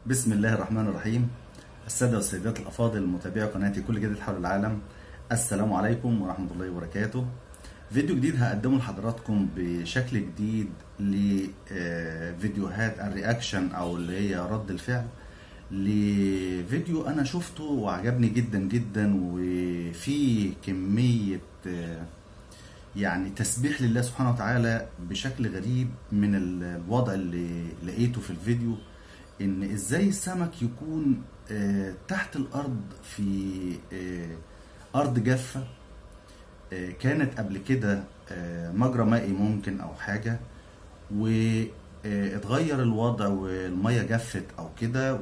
بسم الله الرحمن الرحيم السادة والسيدات الأفاضل متابعي قناتي كل جديد حول العالم السلام عليكم ورحمة الله وبركاته فيديو جديد هقدمه لحضراتكم بشكل جديد لفيديوهات الرياكشن أو اللي هي رد الفعل لفيديو أنا شفته وعجبني جدا جدا وفيه كمية آه، يعني تسبيح لله سبحانه وتعالى بشكل غريب من الوضع اللي لقيته في الفيديو ان ازاي السمك يكون آه، تحت الارض في آه، ارض جافه آه، كانت قبل كده آه، مجرى مائي ممكن او حاجه واتغير الوضع والميه جفت او كده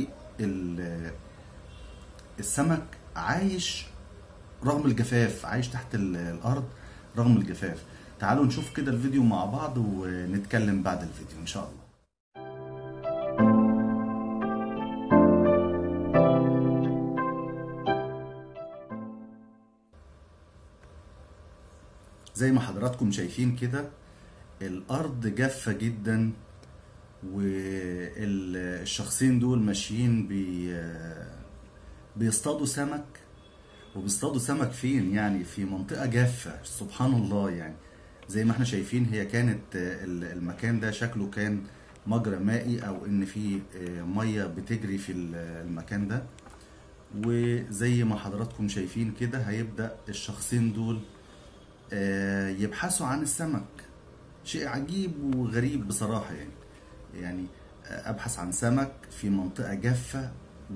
والسمك عايش رغم الجفاف عايش تحت ال- الارض رغم الجفاف تعالوا نشوف كده الفيديو مع بعض ونتكلم بعد الفيديو ان شاء الله زي ما حضراتكم شايفين كده الارض جافة جدا والشخصين دول ماشيين بي بيصطادوا سمك وبيصطادوا سمك فين يعني في منطقة جافة سبحان الله يعني زي ما احنا شايفين هي كانت ال- المكان ده شكله كان مجرى مائي او ان في مية بتجري في ال- المكان ده وزي ما حضراتكم شايفين كده هيبدأ الشخصين دول آه، يبحثوا عن السمك شيء عجيب وغريب بصراحة يعني يعني آه، أبحث عن سمك في منطقة جافة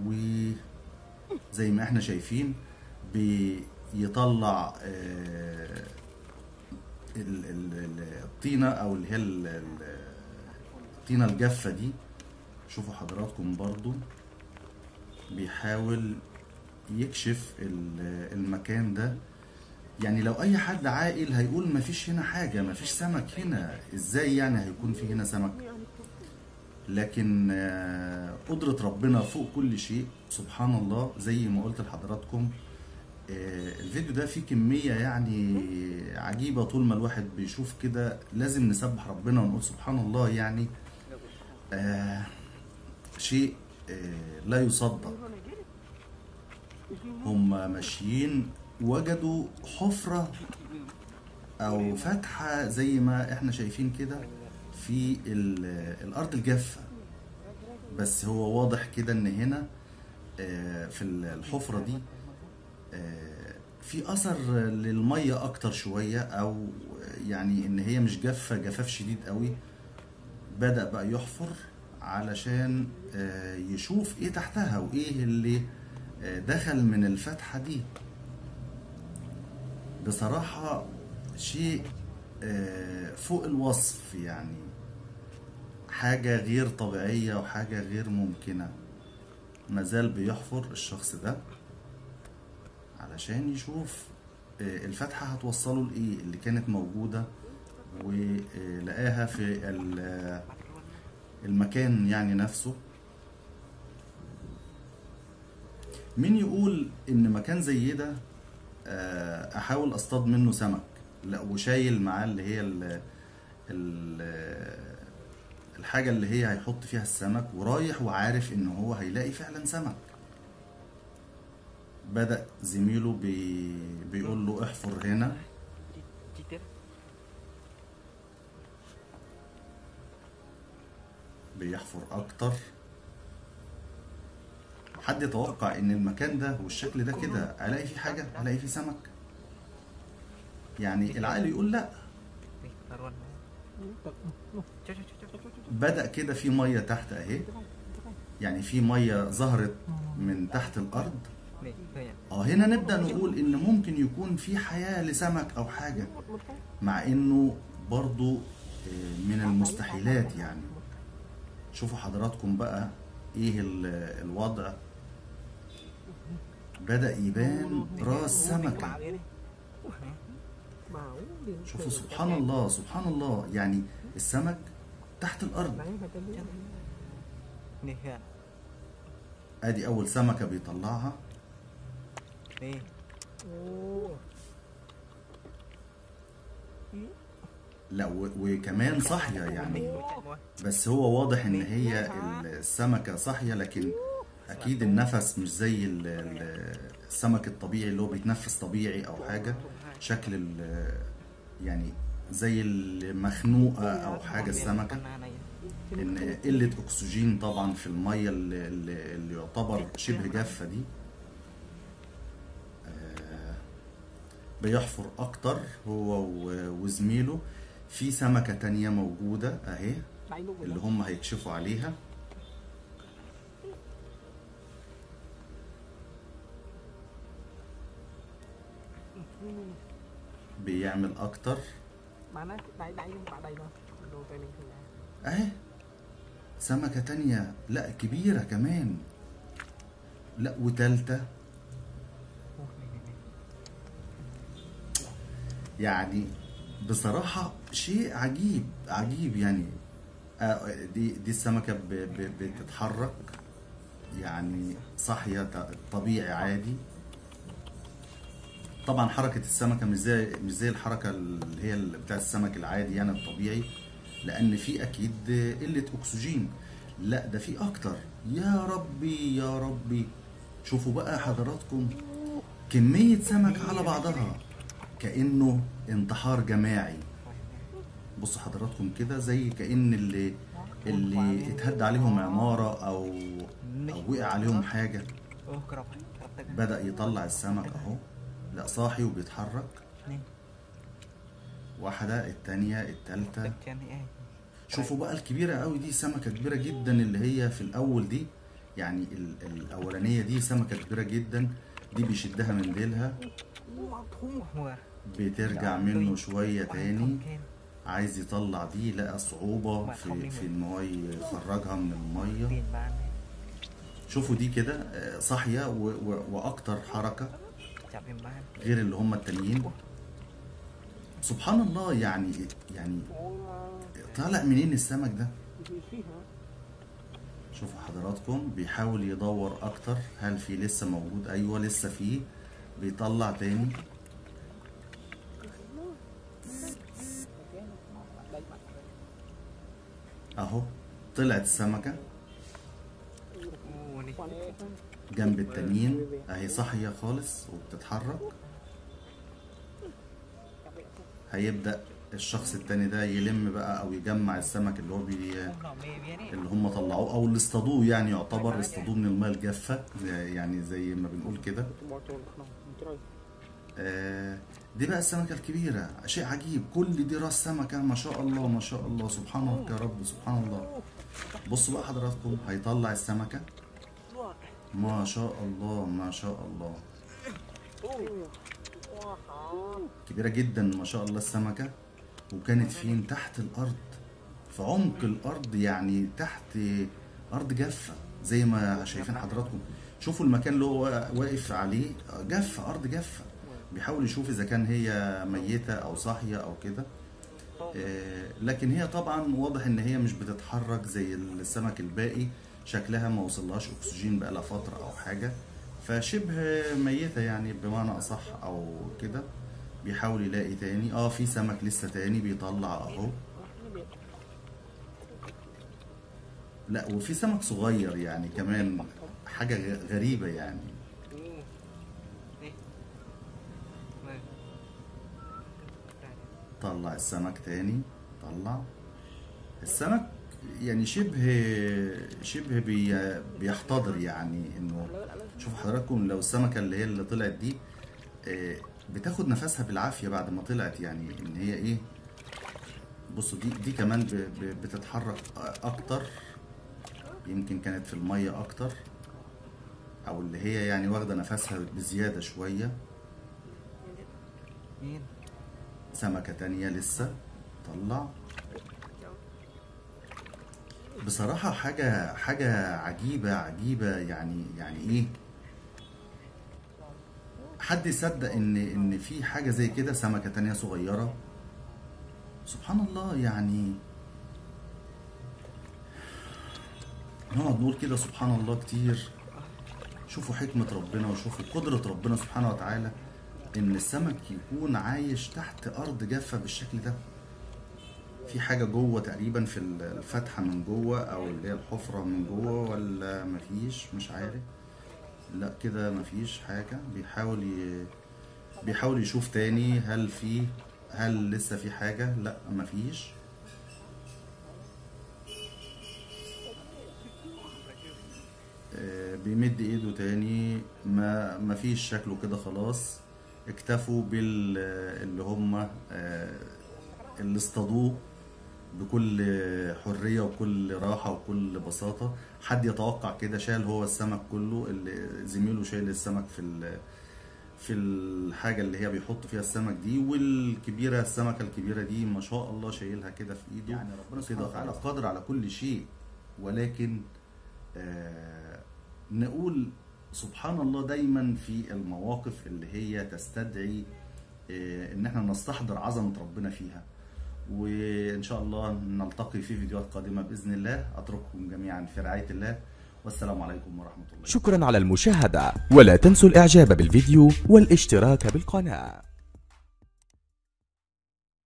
وزي ما احنا شايفين بيطلع آه، ال- ال- ال- الطينة أو اللي هي ال- ال- الطينة الجافة دي شوفوا حضراتكم برضو بيحاول يكشف ال- المكان ده يعني لو اي حد عاقل هيقول مفيش هنا حاجه مفيش سمك هنا ازاي يعني هيكون في هنا سمك لكن آه، قدره ربنا فوق كل شيء سبحان الله زي ما قلت لحضراتكم آه، الفيديو ده فيه كميه يعني عجيبه طول ما الواحد بيشوف كده لازم نسبح ربنا ونقول سبحان الله يعني آه، شيء آه، لا يصدق هم ماشيين وجدوا حفرة أو فتحة زي ما احنا شايفين كده في ال- الأرض الجافة بس هو واضح كده إن هنا آه، في الحفرة دي آه، في أثر للمية أكتر شوية أو يعني إن هي مش جافة جفاف شديد قوي بدأ بقى يحفر علشان آه، يشوف ايه تحتها وايه اللي آه، دخل من الفتحة دي بصراحة شيء آه، فوق الوصف يعني حاجة غير طبيعية وحاجة غير ممكنة مازال بيحفر الشخص ده علشان يشوف آه، الفتحة هتوصله لإيه اللي كانت موجودة ولقاها في ال- المكان يعني نفسه مين يقول ان مكان زي ده آه، احاول اصطاد منه سمك لا وشايل معاه اللي هي ال ال الحاجة اللي هي هيحط فيها السمك ورايح وعارف ان هو هيلاقي فعلا سمك بدأ زميله بي بيقول له احفر هنا بيحفر اكتر حد يتوقع ان المكان ده والشكل ده كده الاقي فيه حاجه الاقي فيه سمك يعني العقل يقول لا Nih, taruhan. Cok, cok, cok, cok, cok. بدا كده في ميه تحت اهي يعني في ميه ظهرت من تحت الارض Nih, banyak. اه هنا نبدا نقول ان ممكن يكون في حياه لسمك او حاجه مع انه برضو آه، من المستحيلات يعني شوفوا حضراتكم بقى ايه ال- الوضع بدأ يبان راس سمكة شوفوا سبحان الله سبحان الله يعني السمك تحت الأرض Nih, ya. ادي أول سمكة بيطلعها Nih. لا و- وكمان صاحية يعني chạy mua بس هو واضح ان هي السمكة صاحية لكن اكيد النفس مش زي ال- ال- السمك الطبيعي اللي هو بيتنفس طبيعي او حاجة شكل ال- يعني زي المخنوقة او حاجة السمكة con này ان قله اكسجين طبعا في الميه اللي, اللي اللي يعتبر شبه جافه دي آه، بيحفر اكتر هو و- وزميله في سمكه تانية موجوده اهي đáy luôn rồi اللي đó هم هيكشفوا عليها بيعمل اكتر bạn á đáy đáy luôn bạn đây thôi đồ tay mình thường là اهي سمكة تانية لا كبيرة كمان لا وتالتة Ui, này, này, này. يعني بصراحة شيء عجيب عجيب يعني آه، دي دي السمكة ب- ب- بتتحرك يعني صاحية ط- طبيعي عادي طبعا حركة السمكة مش زي مش زي الحركة اللي هي ال- بتاع السمك العادي يعني الطبيعي لأن في أكيد قلة أكسجين لا ده في أكتر يا ربي يا ربي شوفوا بقى حضراتكم كمية سمك على بعضها كأنه انتحار جماعي بصوا حضراتكم كده زي كأن اللي اللي اتهد عليهم عمارة أو أو وقع عليهم حاجة Ô, crop ấy, crop tức. بدأ يطلع السمك أهو لا صاحي وبيتحرك Nè, واحدة التانية التالتة ទឹកchân này ai. شوفوا بقى الكبيرة قوي دي سمكة كبيرة جدا اللي هي في الأول دي يعني ال- الأولانية دي سمكة كبيرة جدا دي بيشدها من ديلها Mùa. بترجع منه شوية Quay تاني không khen. عايز يطلع دي لقى صعوبة في في إن هو يخرجها من المية Tiền bán này. شوفوا دي كده آه، صاحية و- و- وأكتر حركة Chạm tiền bán. غير اللي هم التانيين سبحان الله يعني يعني ôi mà طالع منين السمك ده thì suy hả شوفوا حضراتكم بيحاول يدور اكتر هل في لسه موجود ايوه لسه فيه بيطلع تاني đây bạn اهو طلعت السمكة Ồ, này. quan hệ جنب التانيين اهي صاحية خالص وبتتحرك هيبدأ الشخص التاني ده يلم بقى او يجمع السمك اللي هو بي Không đỏ mê biết ấy. اللي هم طلعوه او اللي اصطادوه يعني يعتبر اصطادوه من الماء الجافة زي- يعني زي ما بنقول كده tụi bò trồn không mình chơi آه، دي بقى السمكة الكبيرة شيء عجيب كل دي راس سمكة ما شاء الله ما شاء الله سبحانك يا رب سبحان الله بصوا بقى حضراتكم هيطلع السمكة ما شاء الله ما شاء الله ôi wow hả كبيرة جدا ما شاء الله السمكة وكانت فين تحت الأرض في عمق الأرض يعني تحت أرض جافة زي ما شايفين حضراتكم شوفوا المكان اللي هو واقف عليه جافة أرض جافة بيحاول يشوف إذا كان هي ميتة أو صاحية أو كده آه، لكن هي طبعا واضح ان هي مش بتتحرك زي السمك الباقي شكلها ما وصلهاش اكسجين بقالها فتره او حاجه فشبه ميته يعني بمعنى اصح او كده بيحاول يلاقي تاني اه في سمك لسه تاني بيطلع اهو لا وفي سمك صغير يعني كمان حاجه غ- غريبه يعني Đi. Vâng. Đây. طلع السمك تاني طلع السمك يعني شبه شبه بي بيحتضر يعني انه شوف حضراتكم لو السمكه اللي هي اللي طلعت دي آه، بتاخد نفسها بالعافيه بعد ما طلعت يعني ان هي ايه بصوا دي دي كمان ب- ب- بتتحرك اكتر يمكن كانت في الميه اكتر او اللي هي يعني واخده نفسها بزياده شويه Nhìn. سمكة تانية لسه طلع بصراحة حاجة حاجة عجيبة عجيبة يعني يعني ايه حد يصدق ان ان في حاجة زي كده سمكة تانية صغيرة سبحان الله يعني نقعد نقول كده سبحان الله كتير شوفوا حكمة ربنا وشوفوا قدرة ربنا سبحانه وتعالى إن السمك يكون عايش تحت أرض جافة بالشكل ده في حاجة جوه تقريبا في الفتحة من جوه أو اللي هي الحفرة من جوه ولا مفيش مش عارف لا كده مفيش حاجة بيحاول ي... بيحاول يشوف تاني هل في هل لسه في حاجة لا مفيش آه، بيمد ايده تاني ما مفيش شكله كده خلاص اكتفوا بال اللي هم آه، اللي اصطادوه بكل حرية وكل راحة وكل بساطة حد يتوقع كده شال هو السمك كله اللي زميله شايل السمك في ال في الحاجة اللي هي بيحط فيها السمك دي والكبيرة السمكة الكبيرة دي ما شاء الله شايلها كده في ايده يعني ربنا سبحانه وتعالى قادر على كل شيء ولكن آه نقول سبحان الله دايما في المواقف اللي هي تستدعي آه ان احنا نستحضر عظمة ربنا فيها وان شاء الله نلتقي في فيديوهات قادمة باذن الله اترككم جميعا في رعاية الله والسلام عليكم ورحمة الله شكرا على المشاهدة ولا تنسوا الاعجاب بالفيديو والاشتراك بالقناة